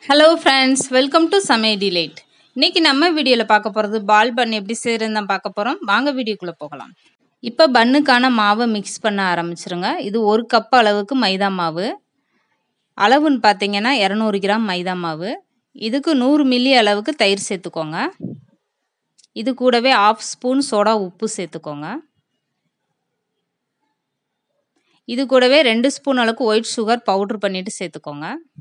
hello friends welcome to சமே delight இன்னைக்கு நம்ம வீடியோவில் பார்க்க போகிறது பால் பன் எப்படி செய்கிறதுன்னு தான் பார்க்க போகிறோம் வாங்க வீடியோக்குள்ளே போகலாம் இப்போ பன்னுக்கான மாவை மிக்ஸ் பண்ண ஆரம்பிச்சிருங்க இது ஒரு கப் அளவுக்கு மைதா மாவு அளவுன்னு பார்த்தீங்கன்னா இரநூறு கிராம் மைதா மாவு இதுக்கு நூறு மில்லி அளவுக்கு தயிர் சேர்த்துக்கோங்க இது கூடவே ஆஃப் ஸ்பூன் சோடா உப்பு சேர்த்துக்கோங்க இது கூடவே ரெண்டு ஸ்பூன் அளவுக்கு ஒயிட் சுகர் பவுட்ரு பண்ணிவிட்டு சேர்த்துக்கோங்க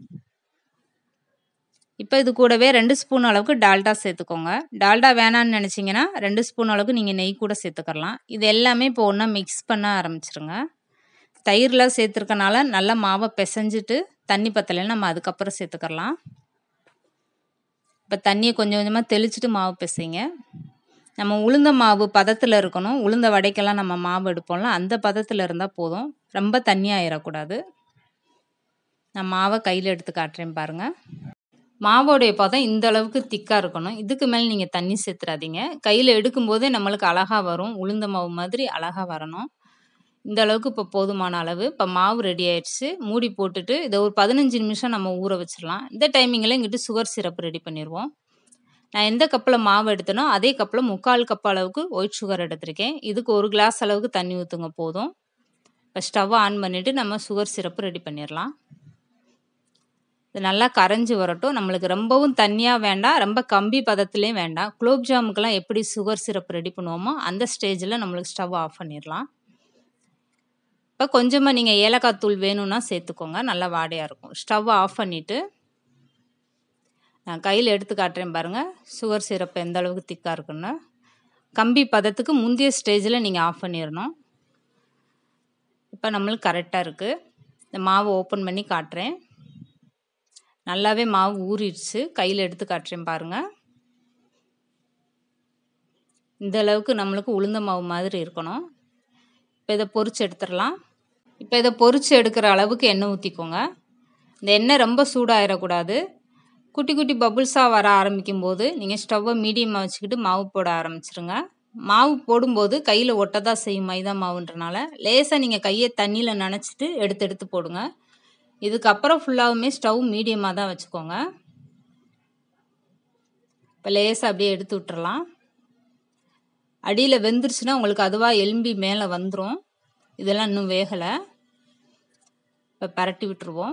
இப்போ இது கூடவே ரெண்டு ஸ்பூன் அளவுக்கு டால்டா சேர்த்துக்கோங்க டால்டா வேணான்னு நினச்சிங்கன்னா ரெண்டு ஸ்பூன் அளவுக்கு நீங்கள் நெய் கூட சேர்த்துக்கலாம் இது எல்லாமே இப்போ ஒன்றா மிக்ஸ் பண்ண ஆரம்பிச்சிருங்க தயிர்லாம் சேர்த்துருக்கனால நல்லா மாவை பிசைஞ்சிட்டு தண்ணி பத்தலைன்னு நம்ம அதுக்கப்புறம் சேர்த்துக்கலாம் இப்போ தண்ணியை கொஞ்சம் கொஞ்சமாக தெளிச்சிட்டு மாவு பிசைங்க நம்ம உளுந்த மாவு பதத்தில் இருக்கணும் உளுந்த வடைக்கெல்லாம் நம்ம மாவு எடுப்போம்ல அந்த பதத்தில் இருந்தால் போதும் ரொம்ப தண்ணி ஆயிடக்கூடாது நான் மாவை கையில் எடுத்து காட்டுறேன் பாருங்கள் மாவோடைய பதம் இந்த அளவுக்கு திக்காக இருக்கணும் இதுக்கு மேலே நீங்கள் தண்ணி சேர்த்துறாதீங்க கையில் எடுக்கும்போதே நம்மளுக்கு அழகாக வரும் உளுந்த மாவு மாதிரி அழகாக வரணும் இந்த அளவுக்கு இப்போ போதுமான அளவு இப்போ மாவு ரெடி ஆயிடுச்சு மூடி போட்டுட்டு இதை ஒரு பதினஞ்சு நிமிஷம் நம்ம ஊற வச்சிடலாம் இந்த டைமிங்கில் இங்கிட்டு சுகர் சிரப் ரெடி பண்ணிடுவோம் நான் எந்த கப்பில் மாவு எடுத்தனோ அதே கப்பில் முக்கால் கப் அளவுக்கு ஒயிட் சுகர் எடுத்திருக்கேன் இதுக்கு ஒரு கிளாஸ் அளவுக்கு தண்ணி ஊற்றுங்க போதும் இப்போ ஸ்டவ்வை ஆன் பண்ணிவிட்டு நம்ம சுகர் சிரப்பு ரெடி பண்ணிடலாம் இது நல்லா கரைஞ்சி வரட்டும் நம்மளுக்கு ரொம்பவும் தண்ணியாக வேண்டாம் ரொம்ப கம்பி பதத்துலேயும் வேண்டாம் குலோப் ஜாமுக்கெல்லாம் எப்படி சுகர் சிரப் ரெடி பண்ணுவோமோ அந்த ஸ்டேஜில் நம்மளுக்கு ஸ்டவ் ஆஃப் பண்ணிடலாம் இப்போ கொஞ்சமாக நீங்கள் ஏலக்காய் தூள் வேணும்னா சேர்த்துக்கோங்க நல்லா வாடையாக இருக்கும் ஸ்டவ் ஆஃப் பண்ணிவிட்டு நான் கையில் எடுத்து காட்டுறேன் பாருங்கள் சுகர் சிரப் எந்த அளவுக்கு திக்காக இருக்குன்னு கம்பி பதத்துக்கு முந்தைய ஸ்டேஜில் நீங்கள் ஆஃப் பண்ணிடணும் இப்போ நம்மளுக்கு கரெக்டாக இருக்குது இந்த மாவு ஓப்பன் பண்ணி காட்டுறேன் நல்லாவே மாவு ஊறிடுச்சு கையில் எடுத்து காட்டுறேன் பாருங்கள் இந்த அளவுக்கு நம்மளுக்கு உளுந்த மாவு மாதிரி இருக்கணும் இப்போ இதை பொறிச்சு எடுத்துடலாம் இப்போ இதை பொறிச்சு எடுக்கிற அளவுக்கு எண்ணெய் ஊற்றிக்கோங்க இந்த எண்ணெய் ரொம்ப சூடாகிடக்கூடாது குட்டி குட்டி பபுள்ஸாக வர ஆரம்பிக்கும் போது நீங்கள் ஸ்டவ்வை மீடியமாக வச்சுக்கிட்டு மாவு போட ஆரம்பிச்சிருங்க மாவு போடும்போது கையில் ஒட்ட தான் செய்யும் மைதா மாவுன்றனால லேசாக நீங்கள் கையை தண்ணியில் நனைச்சிட்டு எடுத்து எடுத்து போடுங்க இதுக்கப்புறம் ஃபுல்லாகவுமே ஸ்டவ் மீடியமாக தான் வச்சுக்கோங்க இப்போ லேசாக அப்படியே எடுத்து விட்டுறலாம் அடியில் வெந்துருச்சுன்னா உங்களுக்கு அதுவாக எலும்பி மேலே வந்துடும் இதெல்லாம் இன்னும் வேகலை இப்போ பரட்டி விட்டுருவோம்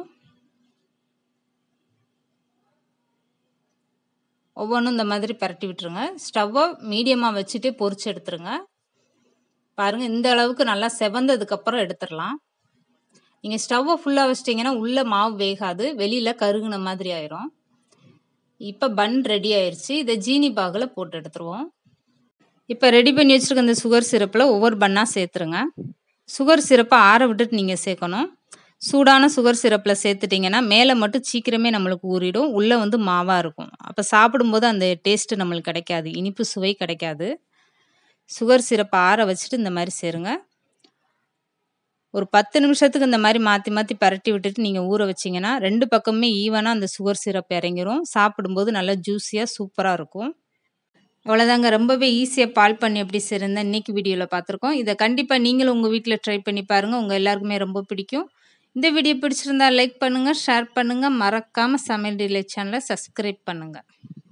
ஒவ்வொன்றும் இந்த மாதிரி பரட்டி விட்டுருங்க ஸ்டவ்வை மீடியமாக வச்சுட்டே பொறிச்சு எடுத்துருங்க பாருங்கள் இந்த அளவுக்கு நல்லா செவந்ததுக்கப்புறம் எடுத்துடலாம் நீங்கள் ஸ்டவ்வை ஃபுல்லாக வச்சிட்டிங்கன்னா உள்ளே மாவு வேகாது வெளியில் கருகுன மாதிரி ஆயிரும் இப்போ பன் ரெடி ஆயிடுச்சு இதை ஜீனி பாகில் போட்டு எடுத்துருவோம் இப்போ ரெடி பண்ணி வச்சுருக்க இந்த சுகர் சிரப்பில் ஒவ்வொரு பண்ணாக சேர்த்துருங்க சுகர் சிரப்பை ஆற விட்டுட்டு நீங்கள் சேர்க்கணும் சூடான சுகர் சிரப்பில் சேர்த்துட்டிங்கன்னா மேலே மட்டும் சீக்கிரமே நம்மளுக்கு ஊறிடும் உள்ளே வந்து மாவாக இருக்கும் அப்போ சாப்பிடும்போது அந்த டேஸ்ட்டு நம்மளுக்கு கிடைக்காது இனிப்பு சுவை கிடைக்காது சுகர் சிரப்பை ஆற வச்சுட்டு இந்த மாதிரி சேருங்க ஒரு பத்து நிமிஷத்துக்கு இந்த மாதிரி மாற்றி மாற்றி பரட்டி விட்டுட்டு நீங்கள் ஊற வச்சிங்கன்னா ரெண்டு பக்கமே ஈவனாக அந்த சுகர் சிரப் இறங்கிரும் சாப்பிடும்போது நல்லா ஜூஸியாக சூப்பராக இருக்கும் அவ்வளோதாங்க ரொம்பவே ஈஸியாக பால் பண்ணி எப்படி செய்கிறேன் இன்றைக்கி வீடியோவில் பார்த்துருக்கோம் இதை கண்டிப்பாக நீங்களும் உங்கள் வீட்டில் ட்ரை பண்ணி பாருங்கள் உங்கள் எல்லாருக்குமே ரொம்ப பிடிக்கும் இந்த வீடியோ பிடிச்சிருந்தா லைக் பண்ணுங்கள் ஷேர் பண்ணுங்கள் மறக்காமல் சமையல் டிலே சேனலை சப்ஸ்கிரைப் பண்ணுங்கள்